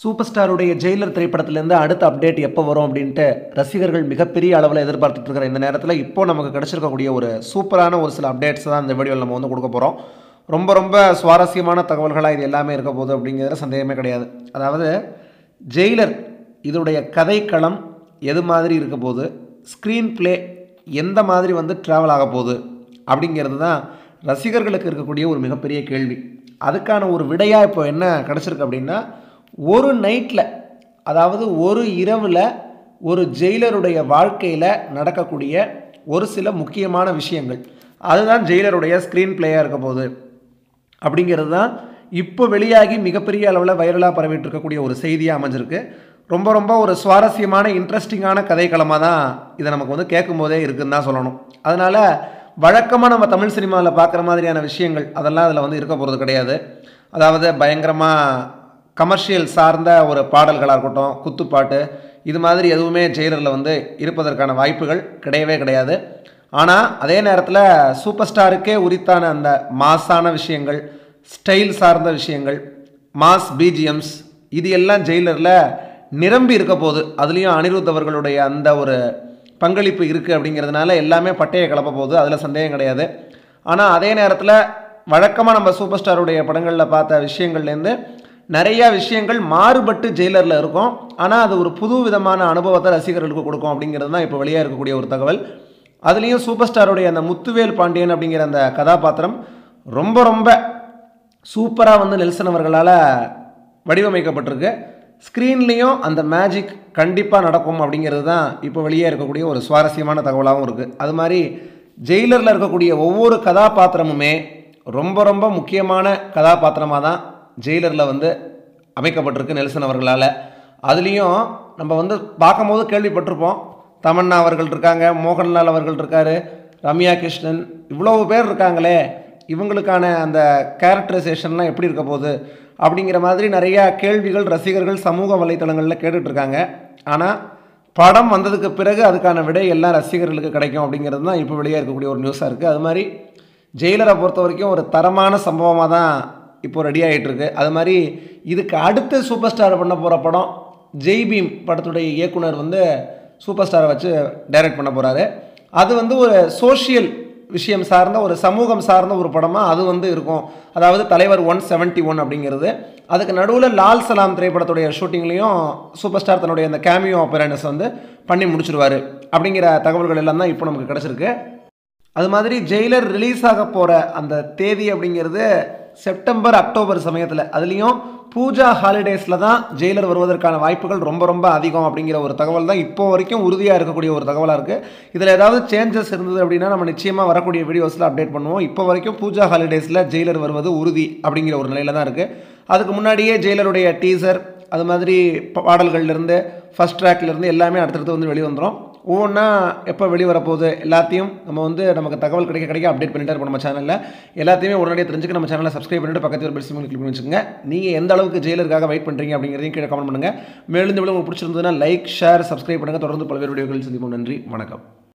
super ஸ்டாருடைய Jailer திரைப்படத்திலேருந்து அடுத்த update எப்போ வரும் அப்படின்ட்டு ரசிகர்கள் மிகப்பெரிய அளவில் எதிர்பார்த்துட்டு இருக்கிற இந்த நேரத்தில் இப்போ நமக்கு கிடச்சிருக்கக்கூடிய ஒரு சூப்பரான ஒரு சில அப்டேட்ஸ் தான் இந்த வீடியோவில் நம்ம வந்து கொடுக்க போகிறோம் ரொம்ப ரொம்ப சுவாரஸ்யமான தகவல்களாக இது எல்லாமே இருக்க போகுது அப்படிங்கிறதுல சந்தேகமே கிடையாது அதாவது ஜெயிலர் இதோடைய கதைக்களம் எது மாதிரி இருக்க போகுது ஸ்க்ரீன் ப்ளே எந்த மாதிரி வந்து ட்ராவல் ஆக போகுது அப்படிங்கிறது தான் ரசிகர்களுக்கு இருக்கக்கூடிய ஒரு மிகப்பெரிய கேள்வி அதுக்கான ஒரு விடையாக இப்போ என்ன கிடச்சிருக்கு அப்படின்னா ஒரு நைட்டில் அதாவது ஒரு இரவில் ஒரு ஜெயிலருடைய வாழ்க்கையில் நடக்கக்கூடிய ஒரு சில முக்கியமான விஷயங்கள் அதுதான் ஜெயிலருடைய ஸ்க்ரீன் பிளேயாக இருக்க போகுது அப்படிங்கிறது தான் இப்போ வெளியாகி மிகப்பெரிய அளவில் வைரலாக பரவிட்டு இருக்கக்கூடிய ஒரு செய்தியாக அமைஞ்சிருக்கு ரொம்ப ரொம்ப ஒரு சுவாரஸ்யமான இன்ட்ரெஸ்டிங்கான கதைக்களமாக தான் இதை நமக்கு வந்து கேட்கும் போதே இருக்குன்னு தான் சொல்லணும் அதனால் வழக்கமாக நம்ம தமிழ் சினிமாவில் பார்க்குற மாதிரியான விஷயங்கள் அதெல்லாம் அதில் வந்து இருக்க போகிறது கிடையாது அதாவது பயங்கரமாக கமர்ஷியல் சார்ந்த ஒரு பாடல்களாக இருக்கட்டும் குத்துப்பாட்டு இது மாதிரி எதுவுமே ஜெயிலரில் வந்து இருப்பதற்கான வாய்ப்புகள் கிடையவே கிடையாது ஆனால் அதே நேரத்தில் சூப்பர் ஸ்டாருக்கே உரித்தான அந்த மாஸான விஷயங்கள் ஸ்டைல் சார்ந்த விஷயங்கள் மாஸ் பிஜிஎம்ஸ் இது எல்லாம் ஜெயிலரில் நிரம்பி இருக்க போகுது அதுலேயும் அனிருத் அவர்களுடைய அந்த ஒரு பங்களிப்பு இருக்குது அப்படிங்கிறதுனால எல்லாமே பட்டையை கிளப்ப போகுது அதில் சந்தேகம் கிடையாது ஆனால் அதே நேரத்தில் வழக்கமாக நம்ம சூப்பர் ஸ்டாருடைய படங்களில் பார்த்த விஷயங்கள்லேருந்து நிறையா விஷயங்கள் மாறுபட்டு ஜெயிலரில் இருக்கும் ஆனால் அது ஒரு புது விதமான அனுபவத்தை ரசிகர்களுக்கு கொடுக்கும் அப்படிங்கிறது தான் இப்போ வெளியாக இருக்கக்கூடிய ஒரு தகவல் அதுலேயும் சூப்பர் ஸ்டாருடைய அந்த முத்துவேல் பாண்டியன் அப்படிங்கிற அந்த கதாபாத்திரம் ரொம்ப ரொம்ப சூப்பராக வந்து நெல்சன் அவர்களால் வடிவமைக்கப்பட்டிருக்கு ஸ்க்ரீன்லேயும் அந்த மேஜிக் கண்டிப்பாக நடக்கும் அப்படிங்கிறது தான் இப்போ வெளியே இருக்கக்கூடிய ஒரு சுவாரஸ்யமான தகவலாகவும் இருக்குது அது மாதிரி ஜெயிலரில் இருக்கக்கூடிய ஒவ்வொரு கதாபாத்திரமுமே ரொம்ப ரொம்ப முக்கியமான கதாபாத்திரமாக தான் ஜெயிலரில் வந்து அமைக்கப்பட்டிருக்கு நெல்சன் அவர்களால் அதுலேயும் நம்ம வந்து பார்க்கும்போது கேள்விப்பட்டிருப்போம் தமன்னா அவர்கள் இருக்காங்க மோகன்லால் அவர்கள் இருக்கார் ரம்யா கிருஷ்ணன் இவ்வளவு பேர் இருக்காங்களே இவங்களுக்கான அந்த கேரக்டரைசேஷன்லாம் எப்படி இருக்க போகுது அப்படிங்கிற மாதிரி நிறையா கேள்விகள் ரசிகர்கள் சமூக வலைத்தளங்களில் கேட்டுட்ருக்காங்க ஆனால் படம் வந்ததுக்கு பிறகு அதுக்கான விடை எல்லாம் ரசிகர்களுக்கு கிடைக்கும் அப்படிங்கிறது தான் இப்போ வெளியே இருக்கக்கூடிய ஒரு நியூஸாக இருக்குது அது மாதிரி ஜெயிலரை பொறுத்த வரைக்கும் ஒரு தரமான சம்பவமாக தான் இப்போ ரெடி ஆகிட்டுருக்கு அது மாதிரி இதுக்கு அடுத்து சூப்பர் ஸ்டார் பண்ண போகிற படம் ஜெய் பீம் படத்துடைய இயக்குனர் வந்து சூப்பர் ஸ்டாரை வச்சு டைரக்ட் பண்ண போகிறாரு அது வந்து ஒரு சோஷியல் விஷயம் சார்ந்த ஒரு சமூகம் சார்ந்த ஒரு படமாக அது வந்து இருக்கும் அதாவது தலைவர் ஒன் செவன்ட்டி ஒன் அப்படிங்கிறது அதுக்கு நடுவில் லால் சலாம் திரைப்படத்துடைய ஷூட்டிங்லேயும் சூப்பர் ஸ்டார் தன்னுடைய அந்த கேமியோ அப்பியரன்ஸ் வந்து பண்ணி முடிச்சிருவார் அப்படிங்கிற தகவல்கள் எல்லாம் தான் இப்போ நமக்கு கிடச்சிருக்கு அது மாதிரி ஜெயிலர் ரிலீஸ் ஆக போகிற அந்த தேதி அப்படிங்கிறது செப்டம்பர் அக்டோபர் சமயத்தில் அதுலேயும் பூஜா ஹாலிடேஸில் தான் ஜெயிலர் வருவதற்கான வாய்ப்புகள் ரொம்ப ரொம்ப அதிகம் அப்படிங்கிற ஒரு தகவல் தான் இப்போ வரைக்கும் உறுதியாக இருக்கக்கூடிய ஒரு தகவலாக இருக்குது இதில் ஏதாவது சேஞ்சஸ் இருந்தது அப்படின்னா நம்ம நிச்சயமாக வரக்கூடிய வீடியோஸில் அப்டேட் பண்ணுவோம் இப்போ வரைக்கும் பூஜா ஹாலிடேஸில் ஜெயிலர் வருவது உறுதி அப்படிங்கிற ஒரு நிலையில் தான் இருக்குது அதுக்கு முன்னாடியே ஜெயிலருடைய டீசர் அது மாதிரி பாடல்கள்லேருந்து ஃபஸ்ட் ட்ராக்லேருந்து எல்லாமே அடுத்தடுத்து வந்து வெளிவந்துடும் ஒவ்வொன்றா எப்போ வெளிவரப்போகுது எல்லாத்தையும் நம்ம வந்து நமக்கு தகவல் கிடைக்க கிடைக்க அப்டேட் பண்ணிட்டே இருப்போம் நம்ம சேனலில் எல்லாத்தையுமே உடனடியாக தெரிஞ்சுக்க நம்ம சேனலை சப்ஸ்கிரைப் பண்ணிட்டு பக்கத்தில் ஒரு பெல் சிம்பிள் கிளிக் பண்ணி வச்சுக்கோங்க நீங்கள் எந்த அளவுக்கு ஜெயிலருக்காக வெயிட் பண்ணுறீங்க அப்படிங்கிறதையும் கீழே கமெண்ட் பண்ணுங்கள் மேலும் இந்த வீடியோ உங்களுக்கு பிடிச்சிருந்ததுன்னா லைக் ஷேர் சப்ஸ்கிரைப் பண்ணுங்கள் தொடர்ந்து பல்வேறு வீடியோக்கள் சந்திப்போம் நன்றி வணக்கம்